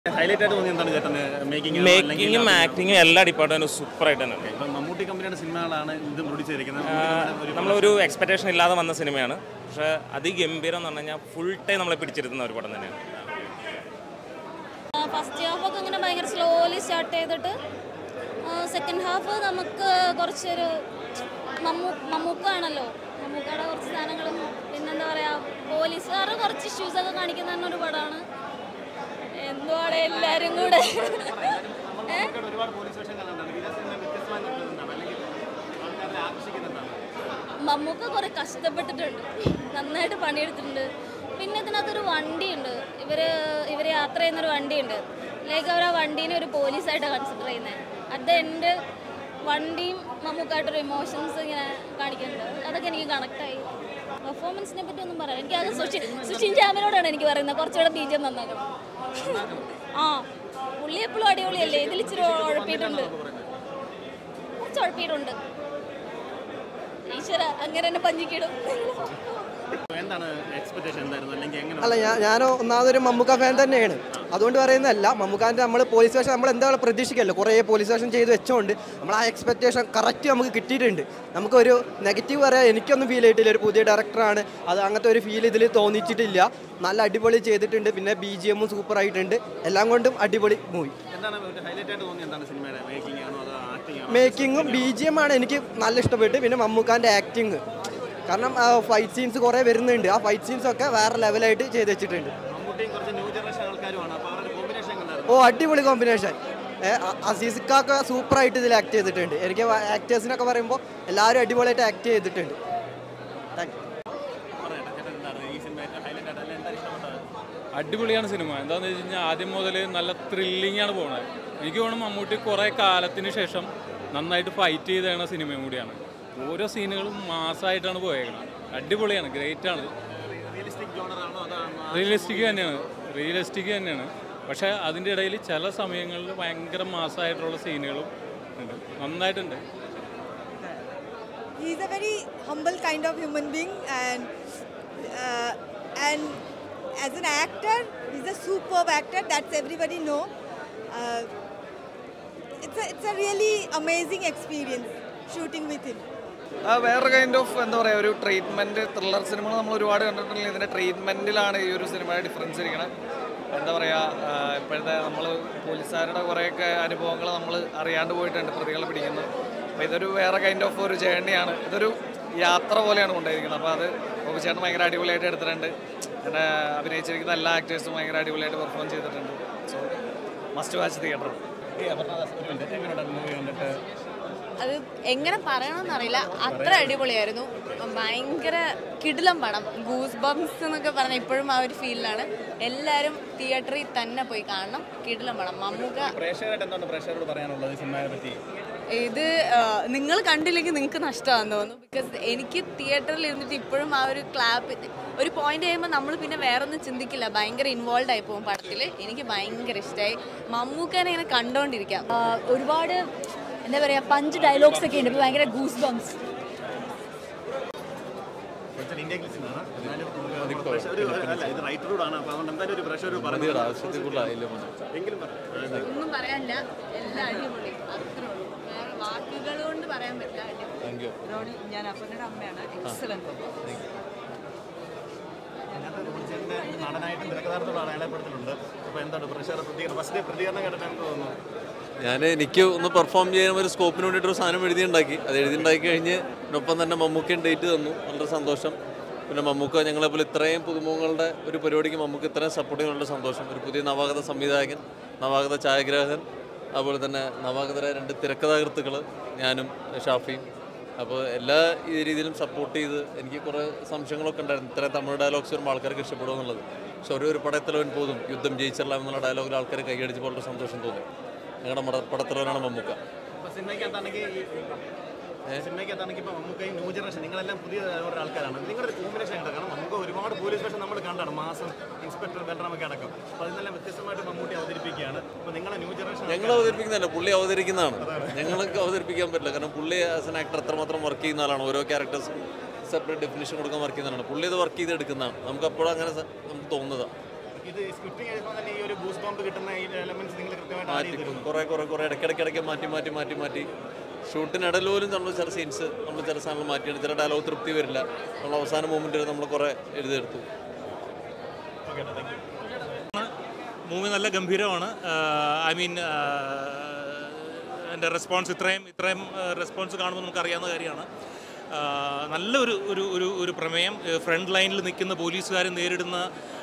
Highlight ആയിട്ട് തോന്നി എന്താണ് ചേട്ടന് മേക്കിംഗ് മേക്കിങ്ങും ആക്ടിങ്ങും എല്ലാ ഡിപ്പാർട്ട്മെന്റും സൂപ്പറായിട്ട് തന്നെ ഉണ്ട് ഇപ്പം മമ്മൂട്ടി കമ്പനിയുടെ സിനിമകളാണ് ഇത് പ്രൊഡ്യൂസ് ചെയ്തിരിക്കുന്നത് ഒരു നമ്മളൊരു എക്സ്പെക്ടേഷൻ ഇല്ലാതെ വന്ന സിനിമയാണ് പക്ഷേ അതിഗംഭീരം എന്ന് പറഞ്ഞു കഴിഞ്ഞാൽ ഫുൾ ടൈം നമ്മളെ പിടിച്ചിരുത്തുന്ന ഒരു പടം തന്നെയാണ് ഫസ്റ്റ് ഹാഫ് ഒക്കെ ഇങ്ങനെ ഭയങ്കര സ്ലോലി സ്റ്റാർട്ട് ചെയ്തിട്ട് സെക്കൻഡ് ഹാഫ് നമുക്ക് കുറച്ചൊരു മമ്മൂ മമ്മൂക്കാണല്ലോ മമ്മൂക്കയുടെ കുറച്ച് സാധനങ്ങളും പിന്നെന്താ പറയുക പോലീസുകാരുടെ കുറച്ച് ഇഷ്യൂസ് ഒക്കെ കാണിക്കുന്ന തന്നെ ഒരു പടമാണ് എന്തുവാടെ എല്ലാവരും കൂടെ ഏ? ഒരുപാട് പോലീസ് സ്റ്റേഷൻ കണ്ടിട്ടുണ്ട് ഇതേ സിനിമ വ്യത്യസ്തമായി നിൽക്കുന്നതാണ് അല്ലെങ്കിൽ ആൾക്കാരെ ആകർഷിക്കുന്നുണ്ടാണ് മമ്മൂക്ക കുറെ കഷ്ടപ്പെട്ടിട്ടുണ്ട് നന്നായിട്ട് പണിയെടുത്തിട്ടുണ്ട് പിന്നെ ഇതിനകത്തൊരു വണ്ടിയുണ്ട് ഇവര് ഇവര് യാത്ര ചെയ്യുന്നൊരു വണ്ടിയുണ്ട് ലൈക്ക് അവർ ആ വണ്ടീനെ ഒരു പോലീസായിട്ടാണ് കൺസിഡർ ചെയ്യുന്നത് അറ്റ് ദ എൻഡ് വണ്ടിയും മമ്മൂക്കായിട്ടൊരു ഇമോഷൻസ് ഇങ്ങനെ കാണിക്കുന്നുണ്ട് അതൊക്കെ എനിക്ക് കണക്റ്റായി പെർഫോമൻസിനെ പറ്റി ഒന്നും പറയാം എനിക്ക് അത് സുഷിൻ സുഷിൻ ജാമിനോടാണ് എനിക്ക് പറയുന്നത് കുറച്ചുകൂടെ ബീജം നന്നാക്കണം ആ പുള്ളി എപ്പോഴും അടിപൊളിയല്ലേ ഇതിൽ ഇച്ചിരി ഉഴപ്പിയിട്ടുണ്ട് കുറച്ച് ഉഴപ്പിയിട്ടുണ്ട് ഈശ്വര അങ്ങനെ തന്നെ പഞ്ഞിക്കിടും എന്താണ് എക്സ്പെക്ടേഷൻ എന്തായിരുന്നു അല്ലെങ്കിൽ എങ്ങനെ അല്ല ഞാൻ ഞാൻ ഒന്നാമതൊരു മമ്മൂക്ക ഫാൻ തന്നെയാണ് അതുകൊണ്ട് പറയുന്നതല്ല മമ്മൂക്കാൻ്റെ നമ്മൾ പോലീസ് സ്റ്റേഷൻ നമ്മൾ എന്താ പ്രതീക്ഷിക്കല്ലോ കുറേ പോലീസ് സ്റ്റേഷൻ ചെയ്ത് വെച്ചോണ്ട് നമ്മൾ ആ എക്സ്പെക്റ്റേഷൻ കറക്റ്റ് നമുക്ക് കിട്ടിയിട്ടുണ്ട് നമുക്കൊരു നെഗറ്റീവ് പറയാൻ എനിക്കൊന്നും ഫീൽ ചെയ്തിട്ടില്ല ഒരു പുതിയ ഡയറക്ടറാണ് അത് അങ്ങനത്തെ ഒരു ഫീൽ ഇതിൽ തോന്നിച്ചിട്ടില്ല നല്ല അടിപൊളി ചെയ്തിട്ടുണ്ട് പിന്നെ ബി ജി എമ്മും സൂപ്പർ ആയിട്ടുണ്ട് എല്ലാം കൊണ്ടും അടിപൊളി മൂവി എന്താണ് ഹൈലൈറ്റ് ആയിട്ട് തോന്നി എന്താണ് സിനിമയുടെ മേക്കിംഗ് ആണോ അതോ ആക്ടിംഗ് ആണോ മേക്കിങ്ങും ബി ജി എം ആണ് എനിക്ക് നല്ല ഇഷ്ടപ്പെട്ട് പിന്നെ മമ്മൂക്കാൻ്റെ ആക്ടിങ് കാരണം ഫൈറ്റ് സീൻസ് കുറേ വരുന്നുണ്ട് ആ ഫൈറ്റ് സീൻസ് ഒക്കെ വേറെ ലെവലായിട്ട് ചെയ്ത് വെച്ചിട്ടുണ്ട് മമ്മൂട്ടിയും കുറച്ച് ന്യൂ ജനറേഷൻ ആൾക്കാരുമാണ് അപ്പോൾ അവരുടെ കോമ്പിനേഷൻ കണ്ടായിരുന്നു ഓ അടിപൊളി കോമ്പിനേഷൻ അസീസിക്കൊക്കെ സൂപ്പറായിട്ട് ഇതിൽ ആക്ട് ചെയ്തിട്ടുണ്ട് എനിക്ക് ആക്ടേഴ്സിനൊക്കെ പറയുമ്പോൾ എല്ലാവരും അടിപൊളിയായിട്ട് ആക്ട് ചെയ്തിട്ടുണ്ട് താങ്ക് യു പറയട്ടെ ചേട്ടൻ എന്താണ് ഈ സിനിമ ഹൈലൈറ്റ് ആയിട്ട് അല്ല എന്താണ് ഇഷ്ടപ്പെട്ടത് അടിപൊളിയാണ് സിനിമ എന്താണെന്ന് വെച്ച് കഴിഞ്ഞാൽ ആദ്യം മുതൽ നല്ല ത്രില്ലിംഗ് ആണ് പോകുന്നത് എനിക്ക് തോന്നുന്നു മമ്മൂട്ടി കുറേ കാലത്തിന് ശേഷം നന്നായിട്ട് ഫൈറ്റ് ചെയ്തേണ സിനിമയും കൂടിയാണ് ഓരോ സീനുകളും മാസമായിട്ടാണ് പോയേക്കുന്നത് അടിപൊളിയാണ് ഗ്രേറ്റ് ആണ് റിയലിസ്റ്റിക് ജോണർ ആണോ അതോ റിയലിസ്റ്റിക് തന്നെയാണ് റിയലിസ്റ്റിക് തന്നെയാണ് പക്ഷേ അതിൻ്റെ ഇടയിൽ ചില സമയങ്ങളിൽ ഭയങ്കര മാസമായിട്ടുള്ള സീനുകളും ഉണ്ട് നന്നായിട്ടുണ്ട് He's a very humble kind of human being, and uh, and as an actor, he's a superb actor. That's everybody know. Uh, it's a it's a really amazing experience shooting with him. ആ വേറെ kind of എന്താ പറയുക ഒരു treatment thriller സിനിമകൾ നമ്മൾ ഒരുപാട് കണ്ടിട്ടുണ്ടെങ്കിൽ ഇതിൻ്റെ ട്രീറ്റ്മെൻറ്റിലാണ് ഈ ഒരു സിനിമയുടെ ഡിഫറൻസ് ഇരിക്കുന്നത് എന്താ പറയുക ഇപ്പോഴത്തെ നമ്മൾ പോലീസുകാരുടെ കുറേയൊക്കെ അനുഭവങ്ങൾ നമ്മൾ അറിയാണ്ട് പോയിട്ടുണ്ട് പ്രതികളെ പിടിക്കുന്നത് അപ്പോൾ ഇതൊരു വേറെ കൈൻഡ് ഓഫ് ഒരു ജേണിയാണ് ഇതൊരു യാത്ര പോലെയാണ് കൊണ്ടുപോയിരിക്കുന്നത് അപ്പോൾ അത് ബോബിച്ചേട്ടൻ ഭയങ്കര അടിപൊളിയായിട്ട് എടുത്തിട്ടുണ്ട് പിന്നെ അഭിനയിച്ചിരിക്കുന്ന എല്ലാ ആക്ടേഴ്സും ഭയങ്കര അടിപൊളിയായിട്ട് പെർഫോം ചെയ്തിട്ടുണ്ട് so must watch theatre movie കണ്ടിട്ട് അത് എങ്ങനെ പറയണമെന്നറിയില്ല അത്ര അടിപൊളിയായിരുന്നു ഭയങ്കര കിടിലം പടം ഗൂസ് ബംസ് എന്നൊക്കെ പറഞ്ഞ ഇപ്പോഴും ആ ഒരു ഫീലിലാണ് എല്ലാവരും തിയേറ്ററിൽ തന്നെ പോയി കാണണം കിടിലം പടം മമ്മൂക്ക പ്രേക്ഷകരായിട്ട് എന്താണ് പ്രേക്ഷകരോട് പറയാനുള്ളത് ഈ സിനിമയെ പറ്റി ഇത് നിങ്ങൾ കണ്ടില്ലെങ്കിൽ നിങ്ങൾക്ക് നഷ്ടമാണെന്ന് തോന്നുന്നു ബിക്കോസ് എനിക്ക് തിയേറ്ററിൽ ഇരുന്നിട്ട് ഇപ്പോഴും ആ ഒരു ക്ലാപ്പ് ഒരു പോയിന്റ് കഴിയുമ്പോൾ നമ്മൾ പിന്നെ വേറെ ഒന്നും ചിന്തിക്കില്ല ഭയങ്കര ഇൻവോൾവ് ആയി പോകും പടത്തിൽ എനിക്ക് ഭയങ്കര ഇഷ്ടമായി മമ്മൂക്കനെ ഇങ്ങനെ കണ്ടോണ്ടിരിക്കാം ഒരുപാട് എന്താ പറയുക പഞ്ച് ഡയലോഗ്സ് ഒക്കെ ഉണ്ട് ഇപ്പൊ ഭയങ്കര ഗൂസ് ബംസ് ഇന്ത്യ ഗ്ലിസിനാണ് ഒരു അല്ല ഇത് റൈറ്ററോടാണ് അപ്പോൾ അതുകൊണ്ട് എന്തായാലും ഒരു പ്രഷർ പറഞ്ഞു എങ്കിലും പറയാം ഒന്നും പറയാനില്ല എല്ലാം അടിപൊളി അത്രേ ഉള്ളൂ വേറെ വാക്കുകൾ കൊണ്ട് പറയാൻ പറ്റില്ല അടിപൊളി റോണി ഞാൻ അപ്പനയുടെ അമ്മയാണ് എക്സലന്റ് അതിനകത്ത് റോണിച്ചേട്ടൻ്റെ നടനായിട്ടും തിരക്കഥാർത്ഥത്തോട് അടയാളപ്പെടുത്തിയിട്ടുണ്ട് അപ്പോൾ എന്താണ് പ്രഷർ പ്രതികരണം ഫസ്റ്റ് പ്രതികരണം കേട്ടിട്ട് എന്ത് തോന്നുന്നു ഞാൻ എനിക്ക് ഒന്ന് പെർഫോം ചെയ്യാൻ ഒരു സ്കോപ്പിന് വേണ്ടിയിട്ടൊരു സാധനം എഴുതിയുണ്ടാക്കി അത് എഴുതിയുണ്ടാക്കി കഴിഞ്ഞ് ഒപ്പം തന്നെ മമ്മൂക്കയും ഡേറ്റ് തന്നു വളരെ സന്തോഷം പിന്നെ മമ്മൂക്ക ഞങ്ങളെപ്പോലെ ഇത്രയും പുതുമുഖങ്ങളുടെ ഒരു പരിപാടിക്ക് മമ്മൂക്ക് ഇത്രയും സപ്പോർട്ട് ചെയ്യുന്നുള്ള സന്തോഷം ഒരു പുതിയ നവാഗത സംവിധായകൻ നവാഗത ഛായാഗ്രാഹകൻ അതുപോലെ തന്നെ നവാഗതരായ രണ്ട് തിരക്കഥാകൃത്തുക്കൾ ഞാനും ഷാഫിയും അപ്പോൾ എല്ലാ ഈ രീതിയിലും സപ്പോർട്ട് ചെയ്ത് എനിക്ക് കുറേ സംശയങ്ങളൊക്കെ ഉണ്ടായിരുന്നു ഇത്രയും തമിഴ് ഡയലോഗ്സ് വരുമ്പോൾ ആൾക്കാർക്ക് ഇഷ്ടപ്പെടും എന്നുള്ളത് പക്ഷെ ഒരു ഒരു പടത്തലവൻ പോതും യുദ്ധം ജയിച്ചില്ല എന്നുള്ള ഡയലോഗിൽ ആൾക്കാർ കൈയടിച്ചപ്പോൾ വളരെ സന്തോഷം തോന്നി ഞങ്ങളുടെ മട പടത്തലവനാണ് മമ്മൂക്ക ഇപ്പോൾ സിനിമയ്ക്കകത്താണെങ്കിൽ സിനിമയ്ക്കകത്താണെങ്കിൽ ഇപ്പോൾ മമ്മൂക്കയും ന്യൂ ജനറേഷൻ നിങ്ങളെല്ലാം പുതിയ ഒരു ആൾക്കാരാണ് നിങ്ങളുടെ കോമ്പിനേഷൻ ഉണ്ട് കാരണം നമുക്ക് ഒരുപാട് പോലീസ് സ്റ്റേഷൻ നമ്മൾ കണ്ടാണ് മാസം ഇൻസ്പെക്ടർ ബലറാമൊക്കെ അടക്കം അപ്പോൾ അതിനെല്ലാം വ്യത്യസ്തമായിട്ട് മമ്മൂട്ടി അവതരിപ്പിക്കുകയാണ് അപ്പോൾ നിങ്ങളെ ന്യൂ ജനറേഷൻ ഞങ്ങൾ അവതരിപ്പിക്കുന്നതല്ല പുള്ളി അവതരിക്കുന്നതാണ് ഞങ്ങൾക്ക് അവതരിപ്പിക്കാൻ പറ്റില്ല കാരണം പുള്ളി ആസ് എൻ ആക്ടർ അത്രമാത്രം വർക്ക് ചെയ്യുന്ന ആളാണ് ഓരോ ക്യാരക്ടേഴ്സും സെപ്പറേറ്റ് ഡെഫിനേഷൻ കൊടുക്കാൻ വർക്ക് ചെയ്യുന്നതാണ് പുള്ളി ഇത് വർക്ക് ചെയ്ത് എടുക്കുന്നതാണ് നമുക്ക് അപ്പോഴും അങ്ങനെ സ- നമുക്ക് തോന്നുന്നതാണ് ഇത് സ്ക്രിപ്റ്റിംഗ് എഴുതുമ്പോൾ തന്നെ ഈ ഒരു ബൂസ് ബോംബ് കിട്ടുന്ന ഈ എലമെന്റ്സ് നിങ്ങൾ കൃത്യമായിട്ട് ആഡ് ചെയ്തിരുന്നു കുറേ കുറേ കുറേ ഇടയ്ക്കിടയ്ക്കിടയ്ക്ക് മാറ്റി മാറ്റി മാറ്റി മാറ്റി ഷൂട്ടിനിടയിൽ പോലും നമ്മൾ ചില സീൻസ് നമ്മൾ ചില സാധനങ്ങൾ മാറ്റിയാണ് ചില ഡയലോഗ് തൃപ്തി വരില്ല നമ്മൾ അവസാന മൂമെൻറ്റിൽ നമ്മൾ കുറേ എഴുതിയെടുത്തു മൂവി നല്ല ഗംഭീരമാണ് ഐ മീൻ എൻ്റെ റെസ്പോൺസ് ഇത്രയും ഇത്രയും റെസ്പോൺസ് കാണുമ്പോൾ നമുക്കറിയാവുന്ന കാര്യമാണ് ആ, നല്ലൊരു ഒരു ഒരു ഒരു പ്രമേയം ഫ്രണ്ട് ലൈനിൽ നിൽക്കുന്ന പോലീസുകാർ നേരിടുന്ന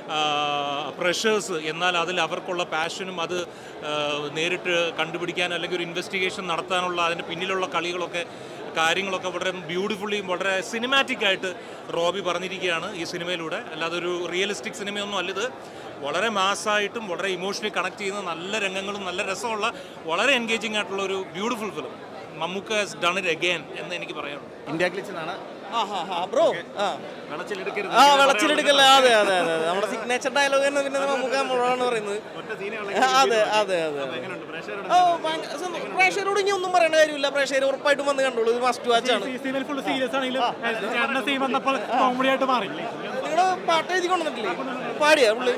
പ്രഷേഴ്സ് എന്നാൽ അതിൽ അവർക്കുള്ള പാഷനും അത് ആ, നേരിട്ട് കണ്ടുപിടിക്കാൻ അല്ലെങ്കിൽ ഒരു ഇൻവെസ്റ്റിഗേഷൻ നടത്താനുള്ള അതിൻ്റെ പിന്നിലുള്ള കളികളൊക്കെ കാര്യങ്ങളൊക്കെ വളരെ ബ്യൂട്ടിഫുള്ളി വളരെ സിനിമാറ്റിക് ആയിട്ട് റോബി പറഞ്ഞിരിക്കുകയാണ് ഈ സിനിമയിലൂടെ അല്ലാതെ ഒരു റിയലിസ്റ്റിക് സിനിമയൊന്നും അല്ലിത് വളരെ മാസ്സായിട്ടും വളരെ ഇമോഷണലി കണക്ട് ചെയ്യുന്ന നല്ല രംഗങ്ങളും നല്ല രസമുള്ള വളരെ എൻഗേജിങ് ആയിട്ടുള്ള ഒരു beautiful film Mammukka has done it again എന്ന് എനിക്ക് പറയാനുള്ളൂ ഇന്ത്യ ഗ്ലിച്ച് എന്നാണ് ആ ഹാ ഹാ ബ്രോ ആ വെളച്ചിലെടുക്കരുത് ആ വിളച്ചിലെടുക്കല്ല അതെ അതെ അതെ അതെ നമ്മുടെ സിഗ്നേച്ചർ ഡയലോഗ് തന്നെ പിന്നെ നമുക്ക് നമ്മളാണ് പറയുന്നത് ഒറ്റ സീനേ ആ, അതെ അതെ അതെ എങ്ങനെയുണ്ട് പ്രേക്ഷകരുടെ ഓ ഭയങ്കര സം- പ്രേക്ഷകരോട് ഇനി ഒന്നും പറയേണ്ട കാര്യമില്ല പ്രേക്ഷകർ ഉറപ്പായിട്ടും വന്ന് കണ്ടോളൂ ഇത് മസ്റ്റ് വാച്ച് ആണ് ഫുൾ സീരിയസ് ആണെങ്കിലും സീൻ വന്നപ്പോൾ കോമഡി ആയിട്ട് മാറി നിങ്ങൾ പാട്ട് എഴുതി കൊണ്ടുവന്നിട്ടില്ലേ പാടിയാ പുള്ളി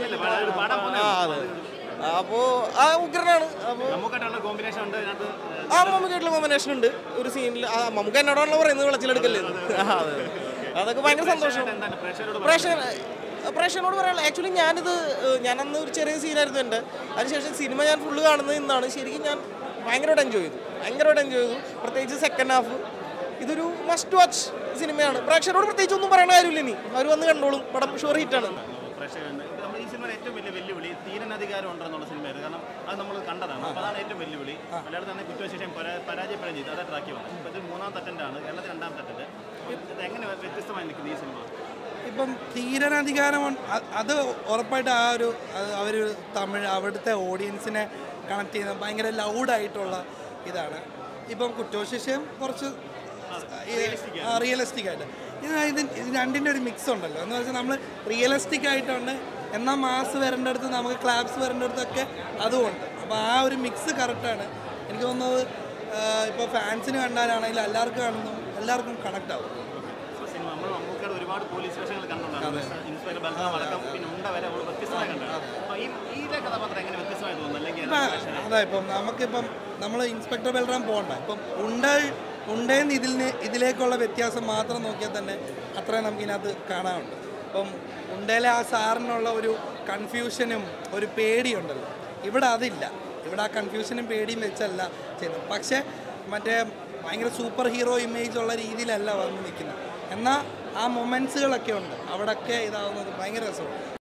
ആ അതെ അപ്പോ ആ ഉഗ്രനാണ് അപ്പോ നമുക്കായിട്ടുള്ള കോമ്പിനേഷൻ ഉണ്ട് അതിനകത്ത് ആ മമ്മൂക്കായിട്ടുള്ള കോമ്പിനേഷൻ ഉണ്ട് ഒരു സീനിൽ ആ മമ്മൂക്ക എന്നോടാണല്ലോ പറയുന്നത് വിളച്ചിലെടുക്കല്ലേ എന്ന്. ആ, അതെ അതൊക്കെ ഭയങ്കര സന്തോഷം എന്താണ് പ്രേക്ഷകരോട് പ്രേക്ഷകർ പ്രേക്ഷകനോട് പറയാനുള്ള ആക്ച്വലി ഞാനിത് ഏഹ്, ഞാനന്ന് ഒരു ചെറിയ സീനായിരുന്നു എൻ്റെ അതിനുശേഷം സിനിമ ഞാൻ ഫുള്ള് കാണുന്നത് ഇന്നാണ് ശരിക്കും ഞാൻ ഭയങ്കരമായിട്ട് എൻജോയ് ചെയ്തു ഭയങ്കരമായിട്ട് എൻജോയ് ചെയ്തു പ്രത്യേകിച്ച് സെക്കൻഡ് ഹാഫ് ഇതൊരു മസ്റ്റ് വാച്ച് സിനിമയാണ് പ്രേക്ഷകരോട് പ്രത്യേകിച്ച് ഒന്നും പറയേണ്ട കാര്യമില്ല ഇനി അവർ വന്ന് കണ്ടോളും പടം ഷുവർ ഹിറ്റാണ് പ്രേക്ഷകരുണ്ട് ഇത് നമ്മൾ ഈ സിനിമയുടെ ഏറ്റവും വലിയ വെല്ലുവിളി തീരനധികാരം ഉണ്ടെന്നുള്ള സിനിമയായിരുന്നു കാരണം അത് നമ്മൾ കണ്ടതാണ് അപ്പോൾ അതാണ് ഏറ്റവും വെല്ലുവിളി മലയാളത്തിൽ തന്നെ കുറ്റവിശേഷം പരാ- പരാജയപ്പെടുകയും ചെയ്തു അതാ ട്രാക്കി വന്നത് ഇപ്പോൾ ഇത് മൂന്നാം തട്ടൻ്റാണ് കേരളത്തിൽ രണ്ടാം തട്ടൻ്റെ ഇത് എങ്ങനെ വ്യത്യസ്തമായി നിൽക്കുന്നു ഈ സിനിമ ഇപ്പം തീരനധികാരം ഉണ്ട്. അ- അത് ഉറപ്പായിട്ട് ആ ഒരു അവർ തമിഴ് അവിടുത്തെ ഓഡിയൻസിനെ കണക്ട് ചെയ്യുന്ന ഭയങ്കര ലൗഡായിട്ടുള്ള ഇതാണ് ഇപ്പം കുറ്റോശിഷ്യം കുറച്ച് റിയലിസ്റ്റിക് ആയിട്ട് ഇത് ഇത് ഇത് രണ്ടിൻ്റെ ഒരു മിക്സ് ഉണ്ടല്ലോ എന്ന് വെച്ചാൽ നമ്മൾ റിയലിസ്റ്റിക് ആയിട്ടുണ്ട് എന്നാൽ മാസ് വരേണ്ടടുത്ത് നമുക്ക് ക്ലാപ്സ് വരേണ്ടടുത്തൊക്കെ അതുമുണ്ട് അപ്പോൾ ആ ഒരു മിക്സ് കറക്റ്റാണ് എനിക്ക് തോന്നുന്നത് ഇപ്പോൾ ഫാൻസിന് കണ്ടാലാണെങ്കിലും എല്ലാവർക്കും കാണുന്നു എല്ലാവർക്കും കണക്റ്റ് ആവും സിനിമ നമ്മൾ മമ്മൂക്കയുടെ ഒരുപാട് പോലീസ് സ്റ്റേഷനുകൾ കണ്ടുണ്ടാകും ഇൻസ്പെക്ടർ ബൽറാം അടക്കം പിന്നെ ഉണ്ട വരെ നമ്മൾ വ്യത്യസ്തമായി കണ്ടാണ് അപ്പോൾ ഈ ഈ കഥാപാത്രം എങ്ങനെ വ്യത്യസ്തമായി തോന്നുന്നു അല്ലെങ്കിൽ ഇപ്പം അതാ ഇപ്പം നമുക്കിപ്പം നമ്മൾ ഇൻസ്പെക്ടർ ബൽറാം പോകണ്ട ഇപ്പം ഉണ്ട ഉണ്ടേന്ന് ഇതിൽ നിന്ന് ഇതിലേക്കുള്ള വ്യത്യാസം മാത്രം നോക്കിയാൽ തന്നെ അത്രയും നമുക്കിതിനകത്ത് കാണാനുണ്ട് ഇപ്പം ഉണ്ടയിലെ ആ സാറിനുള്ള ഒരു കൺഫ്യൂഷനും ഒരു പേടിയുണ്ടല്ലോ ഇവിടെ അതില്ല ഇവിടെ ആ കൺഫ്യൂഷനും പേടിയും വെച്ചല്ല ചെയ്യുന്നത് പക്ഷേ മറ്റേ ഭയങ്കര സൂപ്പർ ഹീറോ ഇമേജ് ഉള്ള രീതിയിലല്ല വന്ന് നിൽക്കുന്നത് എന്നാൽ ആ മൊമെൻറ്റ്സുകളൊക്കെ ഉണ്ട് അവിടെയൊക്കെ ഇതാവുന്നത് ഭയങ്കര രസമാണ്